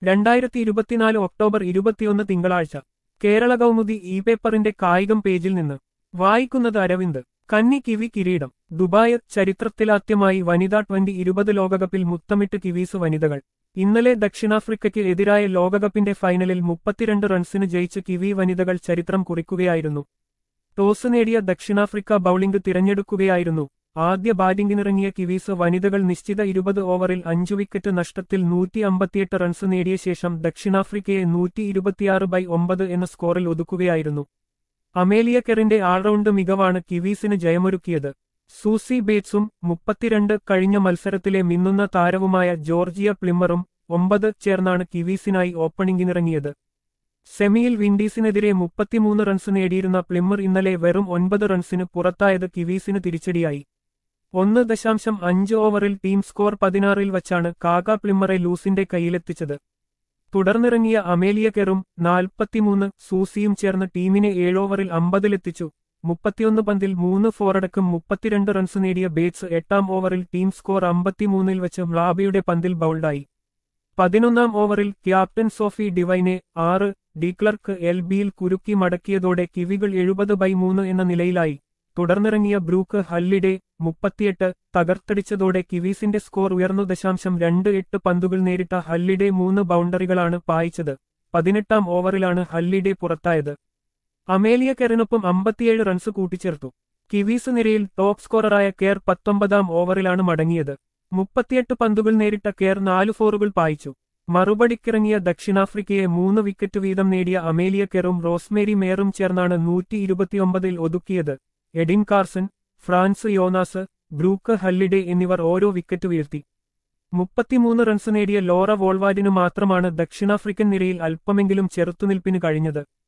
രണ്ടായിരത്തി ഇരുപത്തിനാല് ഒക്ടോബർ ഇരുപത്തിയൊന്ന് തിങ്കളാഴ്ച കേരള കൗമുദി ഇ പേപ്പറിന്റെ കായികം പേജിൽ നിന്ന് വായിക്കുന്നത് അരവിന്ദ് കന്നി കിവി കിരീടം ദുബായ് ചരിത്രത്തിലാദ്യമായി വനിതാ ട്വന്റി ഇരുപത് ലോകകപ്പിൽ മുത്തമിട്ട് കിവീസ് വനിതകൾ ഇന്നലെ ദക്ഷിണാഫ്രിക്കയ്ക്ക് എതിരായ ലോകകപ്പിന്റെ ഫൈനലിൽ മുപ്പത്തിരണ്ട് റൺസിന് ജയിച്ച് കിവി വനിതകൾ ചരിത്രം കുറിക്കുകയായിരുന്നു ടോസ് നേടിയ ദക്ഷിണാഫ്രിക്ക ബൌളിംഗ് തിരഞ്ഞെടുക്കുകയായിരുന്നു ആദ്യ ബാറ്റിംഗിനിറങ്ങിയ കിവീസ് വനിതകൾ നിശ്ചിത ഇരുപത് ഓവറിൽ അഞ്ചു വിക്കറ്റ് നഷ്ടത്തിൽ നൂറ്റി അമ്പത്തിയെട്ട് റൺസ് നേടിയ ശേഷം ദക്ഷിണാഫ്രിക്കയെ നൂറ്റി ഇരുപത്തിയാറ് ബൈ ഒമ്പത് എന്ന സ്കോറിൽ ഒതുക്കുകയായിരുന്നു അമേലിയ കെറിന്റെ ആൾറൗണ്ട് മികവാണ് കിവീസിന് ജയമൊരുക്കിയത് സൂസി ബേറ്റ്സും മുപ്പത്തിരണ്ട് കഴിഞ്ഞ മത്സരത്തിലെ മിന്നുന്ന താരവുമായ ജോർജിയ പ്ലിമ്മറും ഒമ്പത് ചേർന്നാണ് കിവീസിനായി ഓപ്പണിംഗിനിറങ്ങിയത് സെമിയിൽ വിൻഡീസിനെതിരെ മുപ്പത്തിമൂന്ന് റൺസ് നേടിയിരുന്ന പ്ലിമ്മർ ഇന്നലെ വെറും ഒൻപത് റൺസിന് പുറത്തായത് കിവീസിന് തിരിച്ചടിയായി ഒന്ന് ദശാംശം അഞ്ച് ഓവറിൽ ടീം സ്കോർ പതിനാറിൽ വച്ചാണ് കാക പ്ലിമ്മറെ ലൂസിന്റെ കയ്യിലെത്തിച്ചത് തുടർന്നിറങ്ങിയ അമേലിയ കെറും നാൽപ്പത്തിമൂന്ന് സൂസിയും ചേർന്ന് ടീമിനെ ഏഴോവറിൽ അമ്പതിലെത്തിച്ചു മുപ്പത്തിയൊന്ന് പന്തിൽ മൂന്ന് ഫോറടക്കം മുപ്പത്തിരണ്ട് റൺസ് നേടിയ ബേറ്റ്സ് എട്ടാം ഓവറിൽ ടീം സ്കോർ അമ്പത്തിമൂന്നിൽ വെച്ച് മ്ലാബിയുടെ പന്തിൽ ബൗൾഡായി പതിനൊന്നാം ഓവറിൽ ക്യാപ്റ്റൻ സോഫി ഡിവൈനെ ആറ് ഡിക്ലർക്ക് എൽ ബിയിൽ കുരുക്കി മടക്കിയതോടെ കിവികൾ എഴുപത് ബൈ മൂന്ന് എന്ന നിലയിലായി തുടർന്നിറങ്ങിയ ബ്രൂക്ക് ഹല്ലിഡെ മുപ്പത്തിയെട്ട് തകർത്തടിച്ചതോടെ കിവീസിന്റെ സ്കോർ ഉയർന്നു ദശാംശം രണ്ട് എട്ട് പന്തുകൾ നേരിട്ട ഹല്ലിഡെ മൂന്ന് ബൗണ്ടറികളാണ് പായിച്ചത് പതിനെട്ടാം ഓവറിലാണ് ഹല്ലിഡെ പുറത്തായത് അമേലിയ കെറിനൊപ്പം അമ്പത്തിയേഴ് റൺസ് കൂട്ടിച്ചേർത്തു കിവീസ് നിരയിൽ ടോപ്പ് സ്കോററായ കെയർ പത്തൊമ്പതാം ഓവറിലാണ് മടങ്ങിയത് മുപ്പത്തിയെട്ട് പന്തുകൾ നേരിട്ട കെയർ നാല് ഫോറുകൾ പായിച്ചു മറുപടിക്കിറങ്ങിയ ദക്ഷിണാഫ്രിക്കയെ മൂന്ന് വിക്കറ്റ് വീതം നേടിയ അമേലിയ കെറും റോസ്മേരി മേറും ചേർന്നാണ് നൂറ്റി ഇരുപത്തിയൊമ്പതിൽ ഒതുക്കിയത് Eden Carson Fran Jonas Brooke Halliday എന്നിവർ ഓരോ വിക്കറ്റ് വീഴ്ത്തി മുപ്പത്തിമൂന്ന് റൺസ് നേടിയ ലോറ വോൾവാഡിനു മാത്രമാണ് ദക്ഷിണാഫ്രിക്കൻ നിരയിൽ അല്പമെങ്കിലും ചെറുത്തുനിൽപ്പിന് കഴിഞ്ഞത്